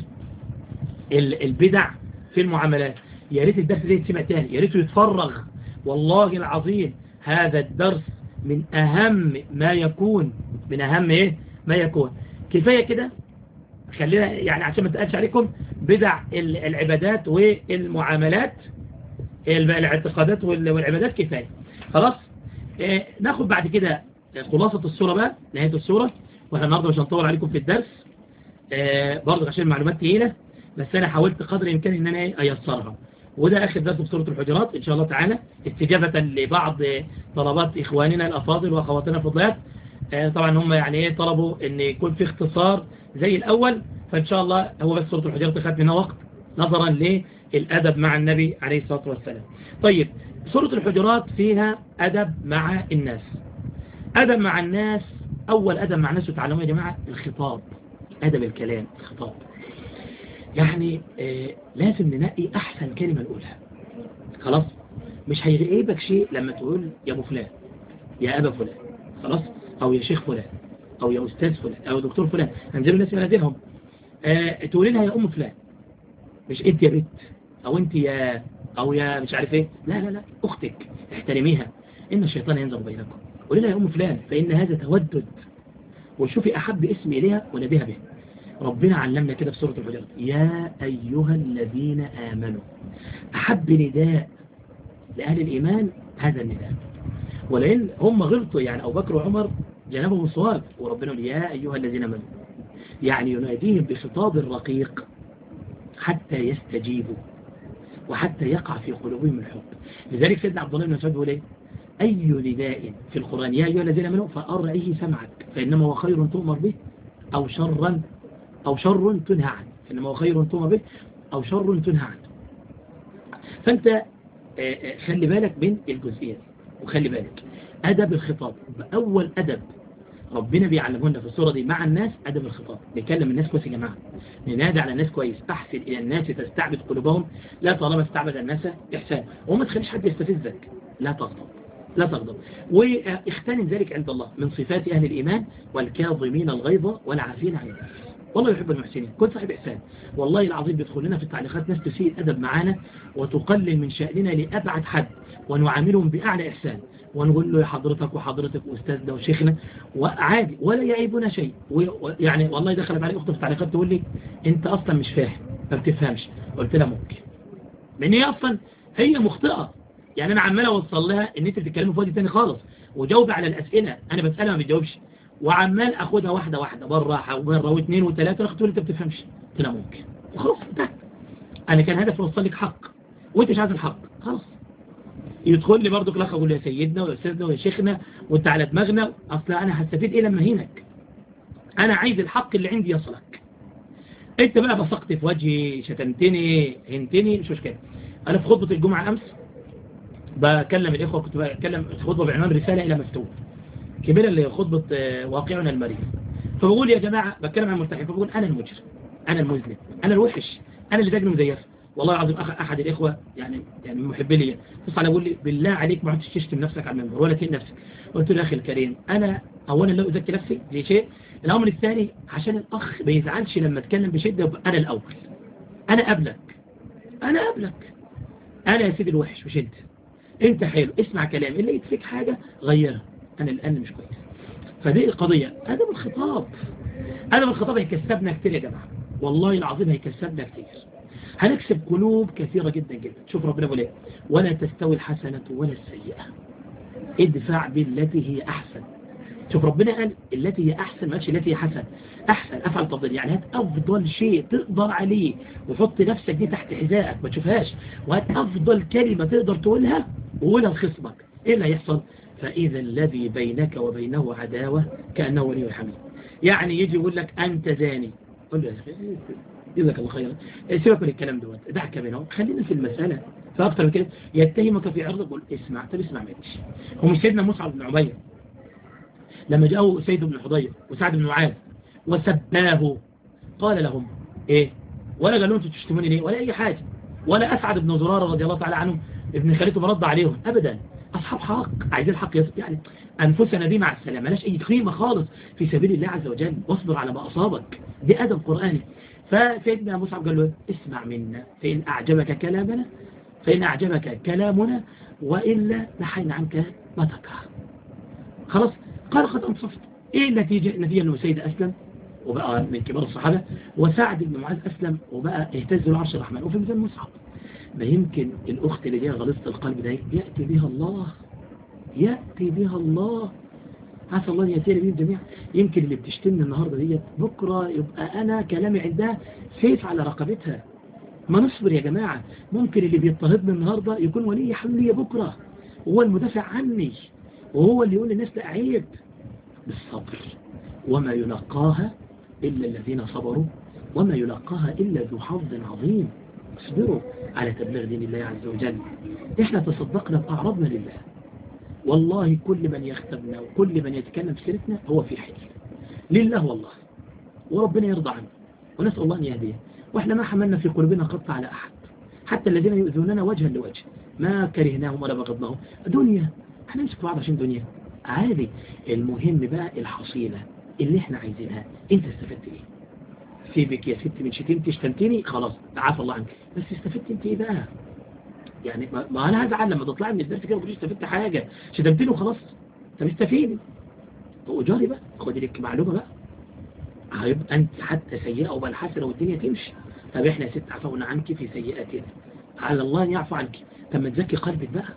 البدع في المعاملات يا ريت الدرس ده يتسمع تاني يا ريته يتفرغ والله العظيم هذا الدرس من أهم ما يكون من أهم إيه ما يكون كفاية كده خلينا يعني عشان ما تقلش عليكم بدع العبادات والمعاملات الاعتقادات والعبادات كفاية خلاص اه ناخد بعد كده خلاصة الصورة بقى نهاية الصورة واحنا النهاردة مش هنطول عليكم في الدرس اه برضه عشان المعلومات تقيلة بس انا حاولت قدر الامكان ان انا ايسرها وده اخر درس في سورة الحجرات ان شاء الله تعالى استجابة لبعض طلبات اخواننا الافاضل واخواتنا الفضليات اه طبعا هم يعني ايه طلبوا ان يكون في اختصار زي الاول فان شاء الله هو بس سورة الحجرات خد منها وقت نظرا للادب مع النبي عليه الصلاة والسلام طيب سورة الحجرات فيها ادب مع الناس ادب مع الناس اول ادب مع الناس تعلموا يا جماعة الخطاب ادب الكلام الخطاب يعني آه لازم ننقي احسن كلمة نقولها خلاص مش هيغيبك شيء لما تقول يا ابو فلان يا ابا فلان خلاص او يا شيخ فلان او يا استاذ فلان او دكتور فلان هنزلوا الناس منازلهم آه تقولي لها يا ام فلان مش انت يا بنت او انت يا او يا مش عارف ايه لا لا لا اختك احترميها ان الشيطان ينزغ بينكم قولي لها يا ام فلان فان هذا تودد وشوفي احب اسم اليها ونبيها به ربنا علمنا كده في سورة الحجرات يا أيها الذين آمنوا أحب نداء لأهل الإيمان هذا النداء ولأن هم غلطوا يعني أبو بكر وعمر جنبهم الصواب وربنا يقول يا أيها الذين آمنوا يعني يناديهم بخطاب رقيق حتى يستجيبوا وحتى يقع في قلوبهم الحب لذلك سيدنا عبد الله بن مسعود بيقول ايه أي نداء في القرآن يا أيها الذين آمنوا فأرعه سمعك فإنما هو خير تؤمر به أو شرا أو شر تنهى عنه فإنما هو خير تؤمر به أو شر تنهى عنه فأنت آه، آه، خلي بالك من الجزئية دي وخلي بالك أدب الخطاب أول أدب ربنا بيعلمونا في الصورة دي مع الناس أدب الخطاب بيكلم الناس كويس يا جماعة ننادي على الناس كويس أحسن إلى الناس تستعبد قلوبهم لا طالما استعبد الناس إحسان وما تخليش حد يستفزك لا تغضب لا تغضب واختنم ذلك عند الله من صفات أهل الإيمان والكاظمين الغيظ والعافين عن الناس والله يحب المحسنين كن صاحب إحسان والله العظيم بيدخل لنا في التعليقات ناس تسيء الأدب معانا وتقلل من شأننا لأبعد حد ونعاملهم بأعلى إحسان ونقول له يا حضرتك وحضرتك وأستاذنا وشيخنا وعادي ولا يعيبنا شيء يعني والله دخلت علي أخت في التعليقات تقول لي أنت أصلا مش فاهم ما بتفهمش قلت لها ممكن لأن هي أصلا هي مخطئة يعني أنا عمال أوصل لها إن أنت بتتكلمي في وادي تاني خالص وجاوب على الأسئلة أنا بسألها ما بتجاوبش وعمال أخدها واحدة واحدة بالراحة ومرة واثنين وثلاثة أخت أنت بتفهمش قلت لها ممكن وخلاص انتهت أنا كان هدفي أوصل لك حق وأنت مش عايز الحق خلاص يدخل لي برضو الاخ اقول يا سيدنا ويا استاذنا ويا شيخنا وانت على دماغنا اصل انا هستفيد ايه لما هينك انا عايز الحق اللي عندي يصلك انت بقى بصقت في وجهي شتمتني هنتني مش مشكله انا في خطبه الجمعه امس بكلم الاخوه كنت بكلم خطبه بعنوان رساله الى مفتون كبيره اللي هي خطبه آه، واقعنا المريض فبقول يا جماعه بتكلم عن المرتاحين فبقول انا المجرم انا المذنب انا الوحش انا اللي دجن مزيفه والله العظيم أخ أحد الإخوة يعني يعني محب لي اتصل يقول لي بالله عليك ما عدتش تشتم نفسك على المنبر ولا تهين نفسك قلت له يا أخي الكريم أنا أولا لا أزكي نفسي دي شيء الأمر الثاني عشان الأخ ما يزعلش لما أتكلم بشدة يبقى أنا الأول أنا قبلك أنا قبلك أنا يا سيدي الوحش مش أنت أنت حلو اسمع كلامي اللي يتفيك حاجة غيرها أنا الآن مش كويس فدي القضية أدب الخطاب أدب الخطاب هيكسبنا كتير يا جماعة والله العظيم هيكسبنا كتير هنكسب قلوب كثيرة جدا جدا شوف ربنا بيقول ايه ولا تستوي الحسنة ولا السيئة ادفع بالتي هي أحسن شوف ربنا قال التي هي أحسن ما قالش التي هي حسن أحسن أفعل تفضل يعني هات أفضل شيء تقدر عليه وحط نفسك دي تحت حذائك ما تشوفهاش وهات أفضل كلمة تقدر تقولها وقولها لخصمك إيه اللي هيحصل فإذا الذي بينك وبينه عداوة كأنه ولي حميد يعني يجي يقول لك أنت زاني قل له جزاك الله خيرا سيبك من الكلام دوت دعك منه خلينا في المسألة فأكثر من كده يتهمك في عرضك قول اسمع طب اسمع منش هو مش سيدنا مصعب بن عبيد لما جاءه سيد بن حضير وسعد بن معاذ وسباه قال لهم ايه ولا قالوا انتوا تشتموني ليه ولا اي حاجة ولا اسعد بن زرارة رضي الله تعالى عنه ابن خالته مرضى عليهم ابدا اصحاب حق عايزين الحق يصبر يعني انفسنا دي مع السلامه ملاش اي قيمه خالص في سبيل الله عز وجل واصبر على ما اصابك دي ادب قراني فسيدنا مصعب قال له اسمع منا فإن أعجبك كلامنا فإن أعجبك كلامنا وإلا نحينا عنك ما تكره خلاص قال قد أنصفت إيه النتيجة النتيجة أنه سيد أسلم وبقى من كبار الصحابة وسعد بن معاذ أسلم وبقى اهتز العرش الرحمن وفي مثال مصعب ما يمكن الأخت اللي ليها غلظة القلب ده يأتي بها الله يأتي بها الله عسى الله أن يأتي بهم جميعا يمكن اللي بتشتمني النهاردة ديت بكرة يبقى أنا كلامي عندها سيف على رقبتها ما نصبر يا جماعة ممكن اللي بيضطهدني النهاردة يكون ولي حملية بكرة وهو المدافع عني وهو اللي يقول للناس لا عيب بالصبر وما يلقاها إلا الذين صبروا وما يلقاها إلا ذو حظ عظيم اصبروا على تبليغ دين الله عز وجل احنا تصدقنا بأعراضنا لله والله كل من يختمنا وكل من يتكلم في سيرتنا هو في حل لله والله وربنا يرضى عنه ونسأل الله أن يهديه وإحنا ما حملنا في قلوبنا قط على أحد حتى الذين يؤذوننا وجها لوجه ما كرهناهم ولا بغضناهم دنيا احنا نمسك بعض عشان دنيا عادي المهم بقى الحصيلة اللي احنا عايزينها انت استفدت ايه سيبك يا ست من شتمتي شتمتني خلاص عفى الله عنك بس استفدت انت ايه بقى يعني ما انا هزعل لما تطلعي من الدرس كده وتقولي استفدت حاجه شتمتني وخلاص طب استفيدي واجاري بقى خدي لك معلومه بقى هيبقى انت حتى سيئه وبل حسنه والدنيا تمشي طب احنا يا ست عفونا عنك في سيئاتنا على الله ان يعفو عنك طب ما تزكي قلبك بقى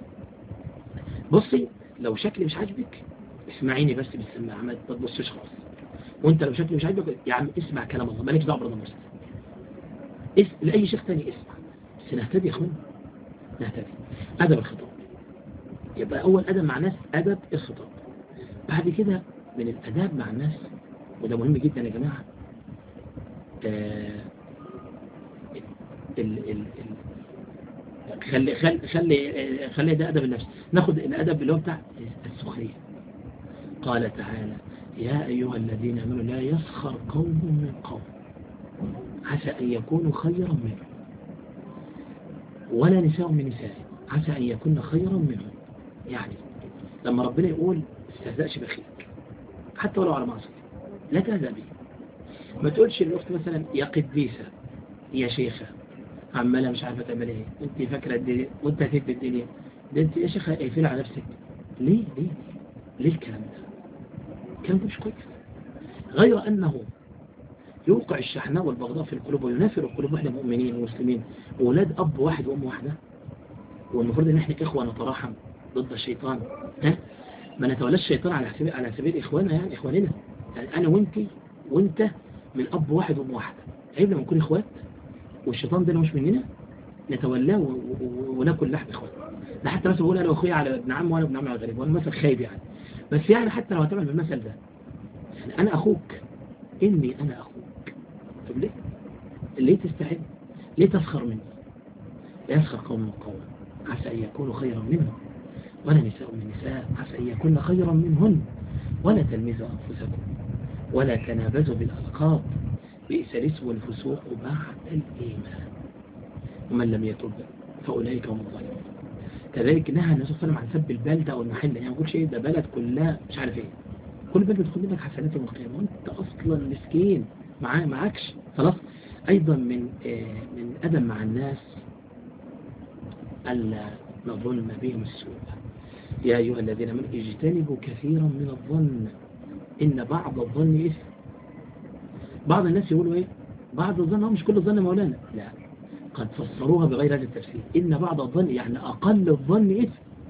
بصي لو شكلي مش عاجبك اسمعيني بس بالسماعه ما تبصيش خالص وانت لو شكلي مش عاجبك يا عم اسمع كلام الله مالكش دعوه برضه اس... لاي شيخ ثاني اسمع بس نهتدي يا اخوان نهتدي أدب الخطاب يبقى أول أدب مع الناس أدب الخطاب بعد كده من الأداب مع الناس وده مهم جدا يا جماعة آه ال ال ال خلي خلي خلي خلي ده أدب النفس ناخد الأدب اللي هو بتاع السخرية قال تعالى يا أيها الذين آمنوا لا يسخر قوم من قوم عسى أن يكونوا خيرا منهم ولا نساء من نساء عسى أن يكون خيرا منهم يعني لما ربنا يقول استهزأش بخيك حتى ولو على معصية لا تهزأ به ما تقولش الأخت مثلا يا قديسة يا شيخة عمالة مش عارفة تعمل ايه انت فاكرة دي وانت هتثبت ليه ده انت يا شيخة اقفل على نفسك ليه ليه ليه الكلام ده الكلام ده مش كويس غير انه يوقع الشحناء والبغضاء في القلوب وينافر القلوب واحنا مؤمنين ومسلمين وولاد اب واحد وام واحدة والمفروض ان احنا اخوة نتراحم ضد الشيطان ها ما نتولاش الشيطان على سبيل على سبيل اخواننا يعني اخواننا يعني انا وانت وانت من اب واحد وام واحدة عيب لما نكون اخوات والشيطان ده مش مننا نتولاه وناكل لحم اخوات ده حتى مثلا بقول انا واخويا على ابن عم وانا ابن عم على غريب وانا مثل خايب يعني بس يعني حتى لو هتعمل بالمثل ده يعني انا اخوك اني انا اخوك طب ليه ليه تستحب ليه تسخر مني لا يسخر قوم من قوم عسى ان يكونوا خيرا منهم ولا نساء من نساء عسى ان يكون خيرا منهن ولا تلمزوا انفسكم ولا تنابزوا بالالقاب بئس الاسم والفسوق بعد الإيمان ومن لم يتب فأولئك هم الظالمون كذلك نهى النبي صلى الله عليه وسلم عن سب البلدة أو المحل يعني ما يقولش ايه ده بلد كلها مش عارف ايه كل بلد بتاخد منك حسنات يوم القيامة وانت أصلا مسكين معاه معكش خلاص أيضا من آه من أدب مع الناس ألا نظن بهم السوء يا أيها الذين آمنوا اجتنبوا كثيرا من الظن إن بعض الظن إثم بعض الناس يقولوا ايه بعض الظن هو مش كل الظن مولانا لا قد فسروها بغير هذا التفسير إن بعض الظن يعني أقل الظن إثم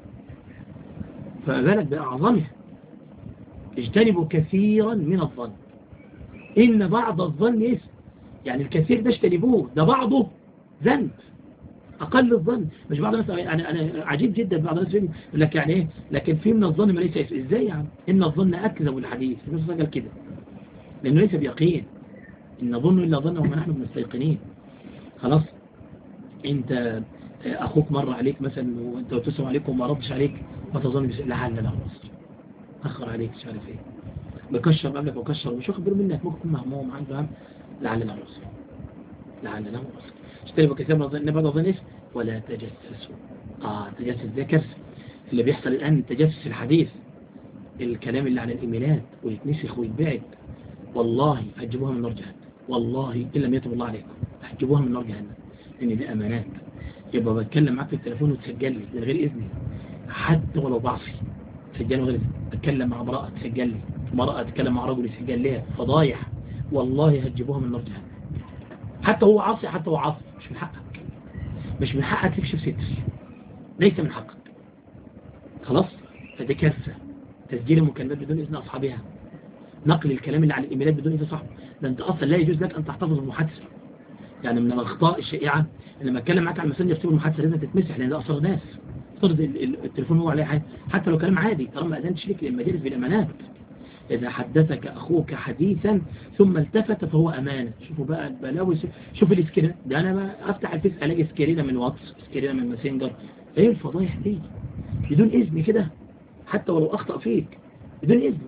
فما بالك بأعظمها اجتنبوا كثيرا من الظن إن بعض الظن إثم يعني الكثير ده اجتنبوه ده بعضه ذنب أقل الظن مش بعض الناس يعني أنا عجيب جدا بعض الناس يقول لك يعني إيه لكن في من الظن ما ليس إزاي يعني إن الظن أكذب الحديث الناس قال كده لأنه ليس بيقين إن نظن إلا ظن وما نحن مستيقنين خلاص أنت أخوك مر عليك مثلا وأنت وتسمع عليك وما ردش عليك فتظن لعل له نصر أخر عليك مش عارف إيه بكشر قبلك وكشر ومش واخد باله منك ممكن يكون مهموم عنده هم لعل له نصر لعل له نصر اشتري كثير من الظن بعض الظن إيش ولا تجسسوا آه تجسس ده كارثه اللي بيحصل الآن التجسس الحديث الكلام اللي عن الإيميلات ويتنسخ ويتبعد والله هتجيبوها من نار جهنم والله إن لم يتب الله عليكم هتجيبوها من نار جهنم لأن دي أمانات يبقى بتكلم معاك في التليفون وتسجل لي من غير إذني حتى ولو بعصي تسجل غير أتكلم مع امرأة تسجل لي امرأة تتكلم مع رجل يسجل ليها فضايح والله هتجيبوها من نار جهنم حتى هو عاصي حتى هو عاصي مش من حقك مش من حقك تكشف ستر ليس من حقك خلاص فدي كارثة تسجيل المكالمات بدون إذن أصحابها نقل الكلام اللي على الإيميلات بدون إذن صاحبه ده أنت أصلا لا يجوز لك أن تحتفظ بالمحادثة يعني من الأخطاء الشائعة لما أتكلم معاك على الماسنجر تسيب المحادثة لازم تتمسح لأن ده أسرار ناس افترض التليفون هو عليه حاجة حتى لو كلام عادي طالما ما أذنتش ليك المجالس بالأمانات إذا حدثك أخوك حديثا ثم التفت فهو أمانة شوفوا بقى البلاوي شوف الاسكرين ده أنا ما أفتح الفيس ألاقي سكرينة من واتس سكرينة من ماسنجر إيه الفضايح دي بدون إذن كده حتى ولو أخطأ فيك بدون إذن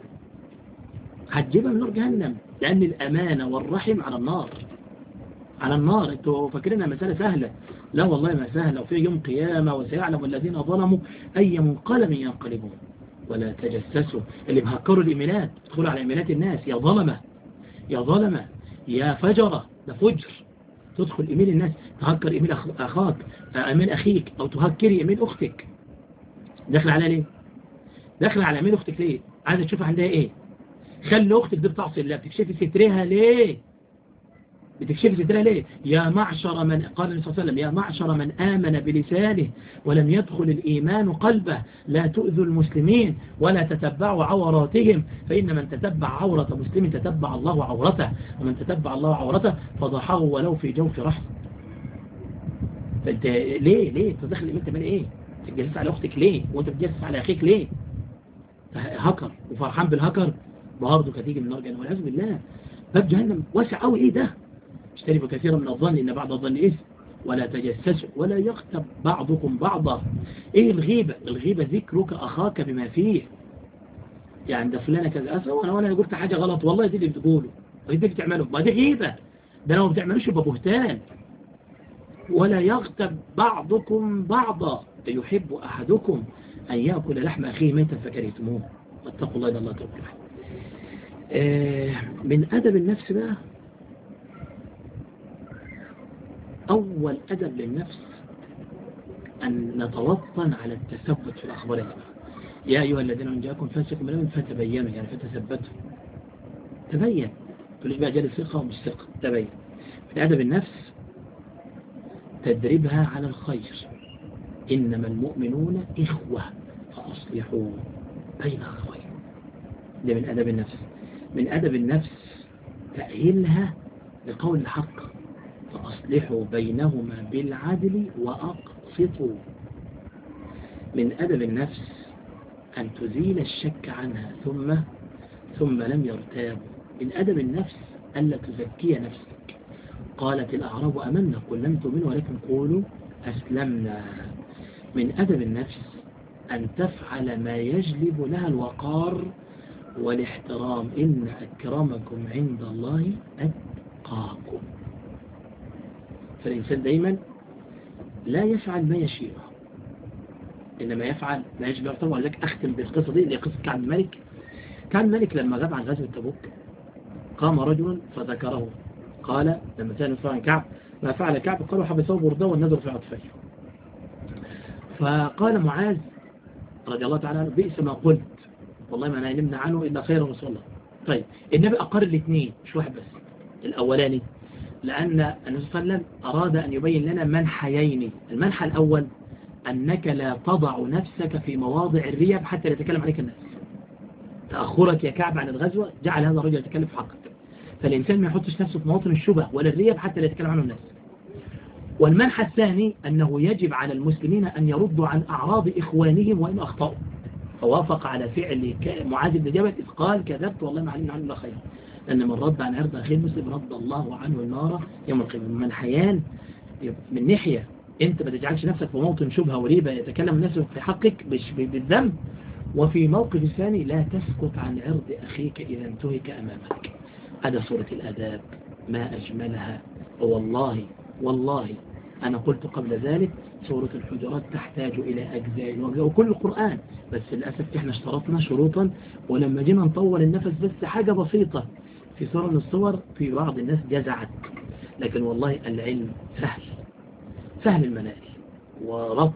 هتجيبها من نار جهنم لأن الأمانة والرحم على النار على النار انتوا فاكرينها مسألة سهلة لا والله ما سهلة وفي يوم قيامة وسيعلم الذين ظلموا أي منقلب ينقلبون ولا تجسسوا اللي بهكروا الإيميلات ادخلوا على إيميلات الناس يا ظلمة يا ظلمة يا فجرة ده فجر تدخل إيميل الناس تهكر إيميل أخاك إيميل أخيك أو تهكري إيميل أختك داخل على ليه داخل على إيميل أختك ليه عايزة تشوف عندها إيه خلي أختك دي بتعصي الله بتكشفي سترها ليه بتكشفي سترها ليه يا معشر من قال النبي صلى الله عليه وسلم يا معشر من آمن بلسانه ولم يدخل الإيمان قلبه لا تؤذوا المسلمين ولا تتبعوا عوراتهم فإن من تتبع عورة مسلم تتبع الله عورته ومن تتبع الله عورته فضحه ولو في جوف رحم فانت ليه ليه تدخل الإيمان تعمل ايه تتجسس على اختك ليه وانت بتجسس على اخيك ليه هكر وفرحان بالهكر برضه هتيجي من النار جهنم والعياذ بالله باب جهنم واسع قوي ايه ده اجتنبوا كثيرا من الظن ان بعض الظن اثم ولا تجسسوا ولا يغتب بعضكم بعضا ايه الغيبة الغيبة ذكرك اخاك بما فيه يعني ده فلانة كذا أسوأ وانا وانا قلت حاجة غلط والله دي اللي بتقوله ودي اللي بتعمله ما دي غيبة ده لو ما بتعملوش يبقى بهتان ولا يغتب بعضكم بعضا يحب أحدكم أن يأكل لحم أخيه ميتا فكرهتموه واتقوا الله إن الله توب آه من أدب النفس بقى أول أدب للنفس أن نتوطن على التثبت في الأخبار الجماعة يا أيها الذين من جاءكم فاسق من فتبينوا يعني فتثبتوا تبين تقول بقى جالس ثقة ومش ثقة تبين من أدب النفس تدريبها على الخير إنما المؤمنون إخوة فأصلحوا بين أخوين ده من أدب النفس من أدب النفس تأهيلها لقول الحق فأصلحوا بينهما بالعدل وأقسطوا من أدب النفس أن تزيل الشك عنها ثم ثم لم يرتابوا من أدب النفس ألا تزكي نفسك قالت الأعراب أمنا قل لم تؤمنوا ولكن قولوا أسلمنا من أدب النفس أن تفعل ما يجلب لها الوقار والاحترام إن أكرمكم عند الله أتقاكم فالإنسان دايما لا يفعل ما يشيء إنما يفعل ما يشبه طبعا ولذلك أختم بالقصة دي اللي قصة كعب الملك كعب الملك لما غاب عن غزوة تبوك قام رجل فذكره قال لما سأل عن كعب ما فعل كعب قالوا حبسوه برده والنذر في عطفيه فقال معاذ رضي الله تعالى عنه بئس ما قلت والله ما نعلمنا عنه إلا خير رسول الله طيب النبي أقر الاثنين مش واحد بس الأولاني لأن النبي صلى الله عليه وسلم أراد أن يبين لنا منحيين المنحى الأول أنك لا تضع نفسك في مواضع الريب حتى لا يتكلم عليك الناس تأخرك يا كعب عن الغزوة جعل هذا الرجل يتكلم في حقك فالإنسان ما يحطش نفسه في مواطن الشبه ولا الريب حتى لا يتكلم عنه الناس والمنحى الثاني أنه يجب على المسلمين أن يردوا عن أعراض إخوانهم وإن أخطأوا فوافق على فعل معاذ بن جبل إذ قال كذبت والله ما علمنا عنه إلا خير لأن من رد عن عرض أخيه المسلم رد الله عنه النار يوم القيامة من حيان من ناحية أنت ما تجعلش نفسك في موطن شبهة وريبة يتكلم الناس في حقك بالذنب وفي موقف ثاني لا تسكت عن عرض أخيك إذا انتهك أمامك هذا صورة الأداب ما أجملها والله والله أنا قلت قبل ذلك سورة الحجرات تحتاج إلى أجزاء وكل القرآن بس للأسف إحنا اشترطنا شروطا ولما جينا نطول النفس بس حاجة بسيطة في صورة من الصور في بعض الناس جزعت لكن والله العلم سهل سهل المنال وربط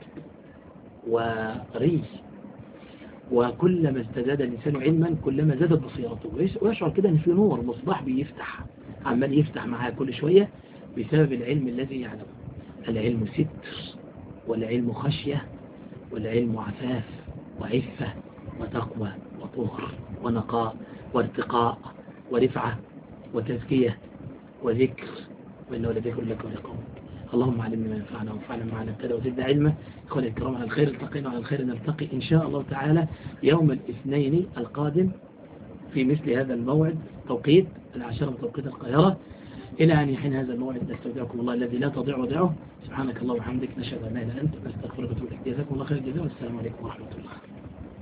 وريش وكلما ازداد الإنسان علما كلما زادت بصيرته ويشعر كده أن في نور مصباح بيفتح عمال يفتح معاه كل شوية بسبب العلم الذي يعلمه العلم ستر والعلم خشية والعلم عفاف وعفة وتقوى وطهر ونقاء وارتقاء ورفعة وتزكية وذكر وإنه لذكر لك ولقومك اللهم علمنا ما ينفعنا وانفعنا ما علمتنا وزدنا علما إخواني الكرام على الخير التقينا على الخير نلتقي إن شاء الله تعالى يوم الاثنين القادم في مثل هذا الموعد توقيت العشرة من توقيت القاهرة إلى أن يحين هذا الموعد نستودعكم الله الذي لا تضيع ودعه سبحانك الله وبحمدك نشهد أن لا إله إلا أنت نستغفرك وتوب إليك جزاكم الله خير الجزاء والسلام عليكم ورحمة الله